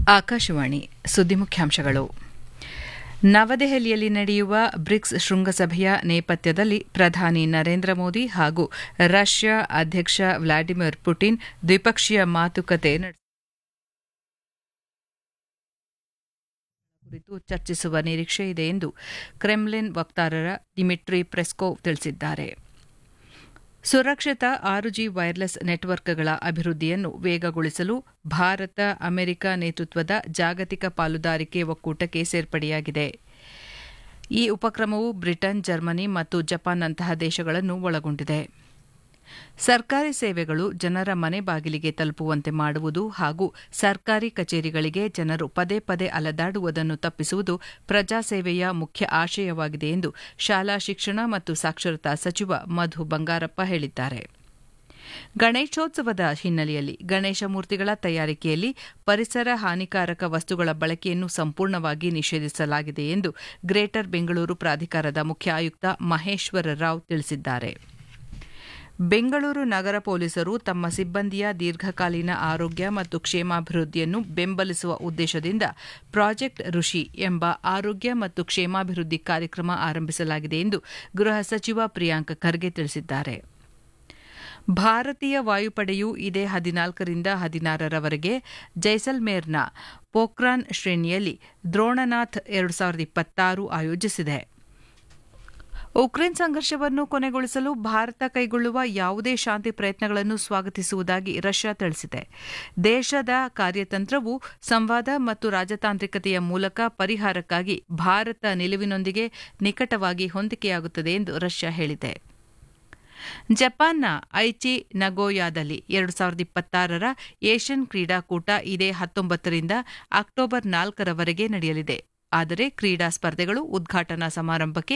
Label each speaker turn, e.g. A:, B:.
A: ಆಕಾಶವಾಣಿ ಸುದ್ದಿ ಮುಖ್ಯಾಂಶಗಳು ನವದೆಹಲಿಯಲ್ಲಿ ನಡೆಯುವ ಬ್ರಿಕ್ಸ್ ಶೃಂಗಸಭೆಯ ನೇಪಥ್ಯದಲ್ಲಿ ಪ್ರಧಾನಿ ನರೇಂದ್ರ ಮೋದಿ ಹಾಗೂ ರಷ್ಯಾ ಅಧ್ಯಕ್ಷ ವ್ಲಾಡಿಮಿರ್ ಪುಟಿನ್ ದ್ವಿಪಕ್ಷೀಯ ಮಾತುಕತೆ ಕುರಿತು ಚರ್ಚಿಸುವ ನಿರೀಕ್ಷೆ ಇದೆ ಎಂದು ಕ್ರೆಮ್ಲಿನ್ ವಕ್ತಾರರ ದಿಮಿಟ್ರಿ ಪ್ರೆಸ್ಕೋವ್ ತಿಳಿಸಿದ್ದಾರೆ ಸುರಕ್ಷಿತ ಆರು ಜಿ ವೈರ್ಲೆಸ್ ನೆಟ್ವರ್ಕ್ಗಳ ಅಭಿವೃದ್ಧಿಯನ್ನು ವೇಗಗೊಳಿಸಲು ಭಾರತ ಅಮೆರಿಕ ನೇತೃತ್ವದ ಜಾಗತಿಕ ಪಾಲುದಾರಿಕೆ ಒಕ್ಕೂಟಕ್ಕೆ ಸೇರ್ಪಡೆಯಾಗಿದೆ ಈ ಉಪಕ್ರಮವು ಬ್ರಿಟನ್ ಜರ್ಮನಿ ಮತ್ತು ಜಪಾನ್ನಂತಹ ದೇಶಗಳನ್ನು ಒಳಗೊಂಡಿದೆ ಸರ್ಕಾರಿ ಸೇವೆಗಳು ಜನರ ಮನೆ ಬಾಗಿಲಿಗೆ ತಲುಪುವಂತೆ ಮಾಡುವುದು ಹಾಗೂ ಸರ್ಕಾರಿ ಕಚೇರಿಗಳಿಗೆ ಜನರು ಪದೇ ಪದೇ ಅಲದಾಡುವುದನ್ನು ತಪ್ಪಿಸುವುದು ಪ್ರಜಾಸೇವೆಯ ಮುಖ್ಯ ಆಶಯವಾಗಿದೆ ಎಂದು ಶಾಲಾ ಶಿಕ್ಷಣ ಮತ್ತು ಸಾಕ್ಷರತಾ ಸಚಿವ ಮಧು ಬಂಗಾರಪ್ಪ ಹೇಳಿದ್ದಾರೆ ಗಣೇಶೋತ್ಸವದ ಹಿನ್ನೆಲೆಯಲ್ಲಿ ಗಣೇಶ ಮೂರ್ತಿಗಳ ತಯಾರಿಕೆಯಲ್ಲಿ ಪರಿಸರ ಹಾನಿಕಾರಕ ವಸ್ತುಗಳ ಬಳಕೆಯನ್ನು ಸಂಪೂರ್ಣವಾಗಿ ನಿಷೇಧಿಸಲಾಗಿದೆ ಎಂದು ಗ್ರೇಟರ್ ಬೆಂಗಳೂರು ಪ್ರಾಧಿಕಾರದ ಮುಖ್ಯ ಆಯುಕ್ತ ಮಹೇಶ್ವರ ರಾವ್ ತಿಳಿಸಿದ್ದಾರೆ ಬೆಂಗಳೂರು ನಗರ ಪೊಲೀಸರು ತಮ್ಮ ಸಿಬ್ಬಂದಿಯ ದೀರ್ಘಕಾಲೀನ ಆರೋಗ್ಯ ಮತ್ತು ಕ್ಷೇಮಾಭಿವೃದ್ಧಿಯನ್ನು ಬೆಂಬಲಿಸುವ ಉದ್ದೇಶದಿಂದ ಪ್ರಾಜೆಕ್ಟ್ ಋಷಿ ಎಂಬ ಆರೋಗ್ಯ ಮತ್ತು ಕ್ಷೇಮಾಭಿವೃದ್ಧಿ ಕಾರ್ಯಕ್ರಮ ಆರಂಭಿಸಲಾಗಿದೆ ಎಂದು ಗೃಹ ಸಚಿವ ಪ್ರಿಯಾಂಕ್ ಖರ್ಗೆ ತಿಳಿಸಿದ್ದಾರೆ ಭಾರತೀಯ ವಾಯುಪಡೆಯು ಇದೇ ಹದಿನಾಲ್ಕರಿಂದ ಹದಿನಾರರವರೆಗೆ ಜೈಸಲ್ಮೇರ್ನ ಪೋಖ್ರಾನ್ ಶ್ರೇಣಿಯಲ್ಲಿ ದ್ರೋಣನಾಥ್ ಎರಡು ಸಾವಿರದ ಇಪ್ಪತ್ತಾರು ಆಯೋಜಿಸಿದೆ ಉಕ್ರೇನ್ ಸಂಘರ್ಷವನ್ನು ಕೊನೆಗೊಳಿಸಲು ಭಾರತ ಕೈಗೊಳ್ಳುವ ಯಾವುದೇ ಶಾಂತಿ ಪ್ರಯತ್ನಗಳನ್ನು ಸ್ವಾಗತಿಸುವುದಾಗಿ ರಷ್ಯಾ ತಿಳಿಸಿದೆ ದೇಶದ ಕಾರ್ಯತಂತ್ರವು ಸಂವಾದ ಮತ್ತು ರಾಜತಾಂತ್ರಿಕತೆಯ ಮೂಲಕ ಪರಿಹಾರಕ್ಕಾಗಿ ಭಾರತ ನಿಲುವಿನೊಂದಿಗೆ ನಿಕಟವಾಗಿ ಹೊಂದಿಕೆಯಾಗುತ್ತದೆ ಎಂದು ರಷ್ಯಾ ಹೇಳಿದೆ ಜಪಾನ್ನ ಐಚಿ ನಗೋಯಾದಲ್ಲಿ ಎರಡು ಸಾವಿರದ ಇಪ್ಪತ್ತಾರರ ಏಷ್ಯನ್ ಕ್ರೀಡಾಕೂಟ ಇದೇ ಹತ್ತೊಂಬತ್ತರಿಂದ ಅಕ್ಟೋಬರ್ ನಾಲ್ಕರವರೆಗೆ ನಡೆಯಲಿದೆ ಆದರೆ ಕ್ರೀಡಾ ಸ್ಪರ್ಧೆಗಳು ಉದ್ಘಾಟನಾ ಸಮಾರಂಭಕ್ಕೆ